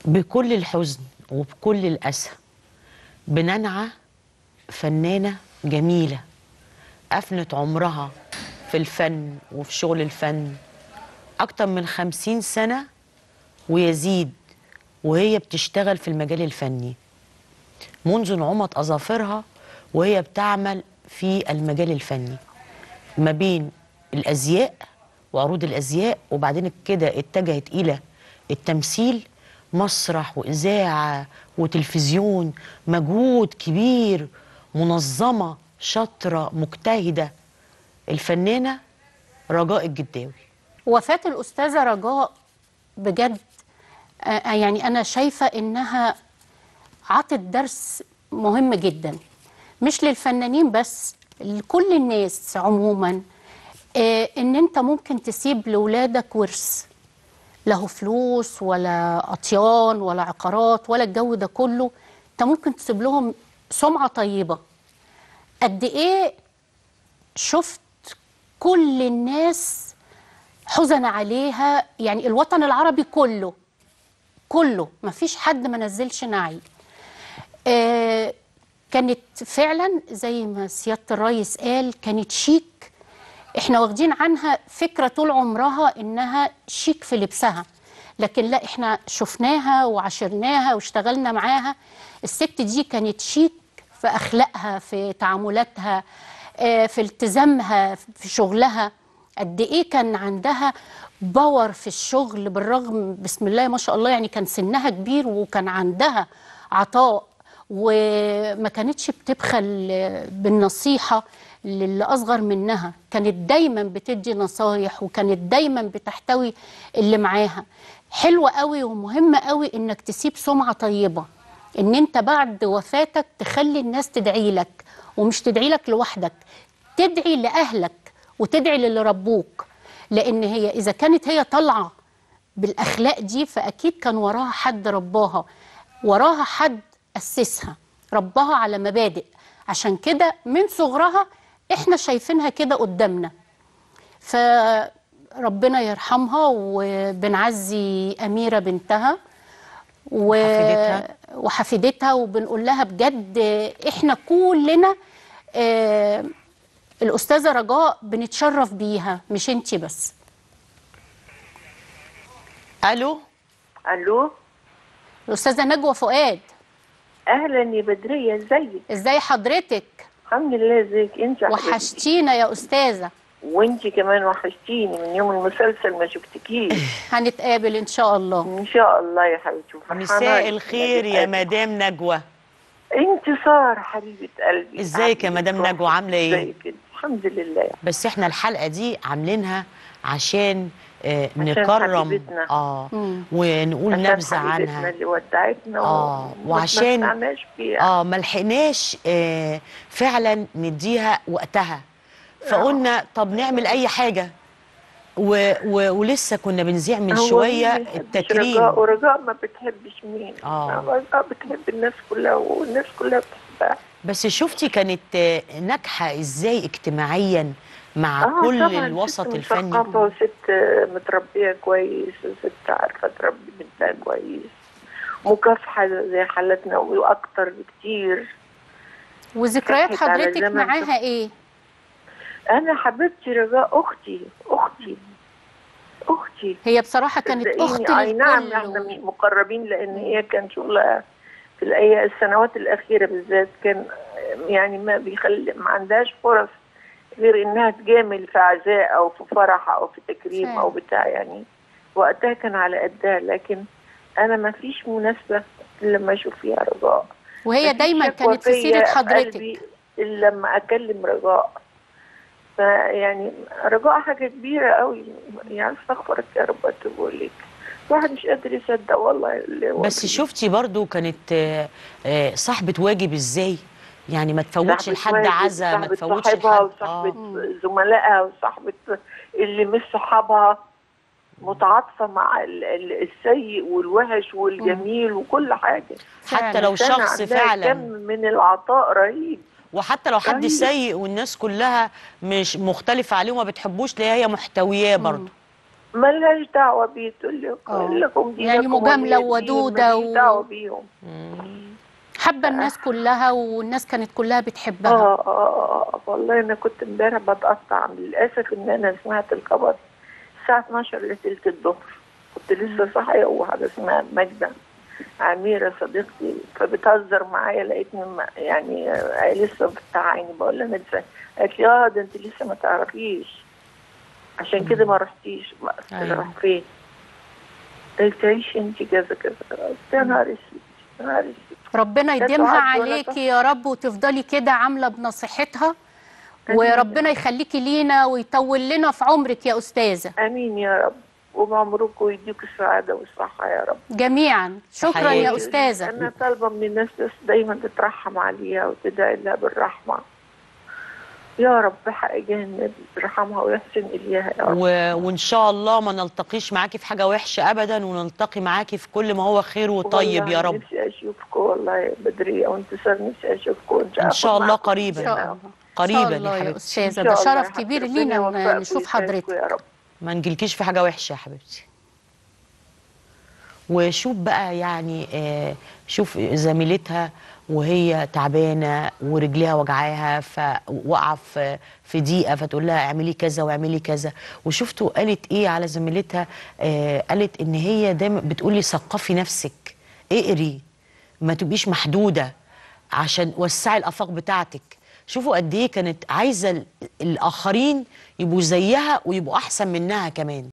بكل الحزن وبكل الأسى بننعى فنانة جميلة أفنت عمرها في الفن وفي شغل الفن أكتر من خمسين سنة ويزيد وهي بتشتغل في المجال الفني منذ نعومة أظافرها وهي بتعمل في المجال الفني ما بين الأزياء وعروض الأزياء وبعدين كده اتجهت إلى التمثيل مسرح وإذاعة وتلفزيون مجهود كبير منظمة شاطرة مجتهدة الفنانة رجاء الجداوي وفاة الأستاذة رجاء بجد آه، يعني أنا شايفة إنها عطت درس مهم جدا مش للفنانين بس لكل الناس عموما آه، إن أنت ممكن تسيب لولادك ورث له فلوس ولا أطيان ولا عقارات ولا الجو ده كله أنت ممكن تسيب لهم سمعة طيبة قد إيه شفت كل الناس حزن عليها يعني الوطن العربي كله كله ما فيش حد ما نزلش نعي آه كانت فعلا زي ما سيادة الرئيس قال كانت شيك احنا واخدين عنها فكرة طول عمرها انها شيك في لبسها لكن لا احنا شفناها وعاشرناها واشتغلنا معاها الست دي كانت شيك في اخلاقها في تعاملاتها آه، في التزامها في شغلها قد ايه كان عندها باور في الشغل بالرغم بسم الله ما شاء الله يعني كان سنها كبير وكان عندها عطاء وما كانتش بتبخل بالنصيحة للي أصغر منها كانت دايما بتدي نصايح وكانت دايما بتحتوي اللي معاها حلوة قوي ومهمة قوي إنك تسيب سمعة طيبة إن أنت بعد وفاتك تخلي الناس تدعي لك ومش تدعي لك لوحدك تدعي لأهلك وتدعي للي ربوك لأن هي إذا كانت هي طالعة بالأخلاق دي فأكيد كان وراها حد رباها وراها حد أسسها رباها على مبادئ عشان كده من صغرها احنا شايفينها كده قدامنا فربنا يرحمها وبنعزي أميرة بنتها و... وحفيدتها. وحفيدتها وبنقول لها بجد احنا كلنا آه الأستاذة رجاء بنتشرف بيها مش انتي بس ألو الو الأستاذة نجوى فؤاد اهلا يا بدريه ازيك ازاي حضرتك الحمد لله ازيك انت حبيبتي؟ وحشتينا يا أستاذة وانت كمان وحشتيني من يوم المسلسل ما شفتكيش هنتقابل إن شاء الله ان شاء الله يا حبيبتي وفرحانة مساء إنك الخير يا نتقابل. مدام نجوى انتصار حبيبه قلبي ازيك يا عاملة مدام إيه؟ نجوى، عاملة إيه؟ ازيك انت؟ الحمد لله بس احنا الحلقة دي عاملينها عشان آه عشان نكرم حبيبتنا. اه مم. ونقول عشان نبذة حبيبتنا عنها اللي ودعتنا آه، وما وعشان- تمتعناش بيها اه ما لحقناش آه فعلا نديها وقتها فقلنا طب نعمل اي حاجه و و ولسه كنا بنذيع من هو شويه مين ما يحبش التكريم رجاء ورجاء ما بتحبش مين آه. رجاء بتحب الناس كلها والناس كلها بتحبها بس شفتي كانت آه، ناجحه ازاي اجتماعيا مع آه كل طبعاً الوسط ست الفني مثقفة وست متربية كويس وست عارفة تربي بنتها كويس مكافحة زي حالتنا وأكتر بكتير وذكريات ضحكت على حضرتك زمن معاها إيه؟ أنا حبيبتي رجاء أختي أختي أختي هي بصراحة كانت صدقيني، أخت أي نعم للكل احنا و- مش مقربين لأن هي كان شغلها في الأي السنوات الأخيرة بالذات كان يعني ما بيخلي ما عندهاش فرص غير إنها تجامل في عزاء أو في فرح أو في تكريم فعلا. أو بتاع يعني وقتها كان على قدها لكن أنا ما فيش مناسبة إلا لما أشوف فيها رجاء وهي مفيش دايما شكوى كانت في فيا سيرة في حضرتك قلبي إلا لما أكلم رجاء فيعني رجاء حاجة كبيرة قوي يعني استغفرك يا رب أتوب لك الواحد مش قادر يصدق والله اللي هو بس فيه. شفتي برضو كانت آه، آه، صاحبه واجب ازاي يعني ما تفوتش صاحبة لحد واجب، عزا ما صاحبة تفوتش صاحبها لحد وصاحبة اه زملائها وصاحبة اللي مش صحابها متعاطفة مع ال- ال- السيء والوحش والجميل وكل حاجة حتى لو إنسانة شخص عندها فعلا كم من العطاء رهيب وحتى لو حد أيوة. سيء والناس كلها مش مختلفة عليه وما بتحبوش تلاقيها هي محتوياه برضه ملهاش دعوة بيه تقول لي آه. لكم دي يعني مجاملة ودودة و- دعوة بيهم حابه الناس كلها والناس كانت كلها بتحبها اه اه اه والله انا كنت امبارح بتقطع للاسف ان انا سمعت الخبر الساعه 12 لتلت الظهر كنت لسه صاحيه وواحده اسمها ماجده عميره صديقتي فبتهزر معايا لقيتني ما- يعني آه، لسه بتاع عيني بقول لها انا لسه قالت لي اه ده انت لسه ما تعرفيش عشان كده ما رحتيش ما قلت لها أيوة. راح فين قلت عيشي انت كذا كذا قلت يا نهار اسود يا نهار اسود ربنا كانت يديمها وعد ولا عليكي يا رب وتفضلي كده عامله بنصيحتها آمين. وربنا يخليكي لينا ويطول لنا في عمرك يا استاذه امين يا رب وبعمركم ويديك السعاده والصحه يا رب جميعا شكرا حقيقي. يا استاذه انا طالبه من الناس بس دايما تترحم عليها وتدعي لها بالرحمه يا رب بحق النبي يرحمها ويحسن اليها يا رب و... وان شاء الله ما نلتقيش معاكي في حاجه وحشه ابدا ونلتقي معاكي في كل ما هو خير وطيب والله يا رب نفسي اشوفكم والله بدريه وانتصار نفسي اشوفكم ان شاء ان شاء الله معكم قريبا ان شاء الله قريبا ان شاء الله يا يا حبيبتي. استاذه إن ده شاء الله شرف يا كبير حبيبتي. لينا ربنا إن يوفقكم نشوف ويسعدكم حضرتك يا رب ما نجيلكيش في حاجه وحشه يا حبيبتي وشوف بقى يعني آه شوف زميلتها وهي تعبانه ورجليها وجعاها فوقع في في ضيقه فتقول لها اعملي كذا واعملي كذا وشفتوا قالت ايه على زميلتها آه قالت ان هي دايما بتقولي ثقفي نفسك اقري ما تبقيش محدوده عشان وسعي الافاق بتاعتك شوفوا قد ايه كانت عايزه ال- الاخرين يبقوا زيها ويبقوا احسن منها كمان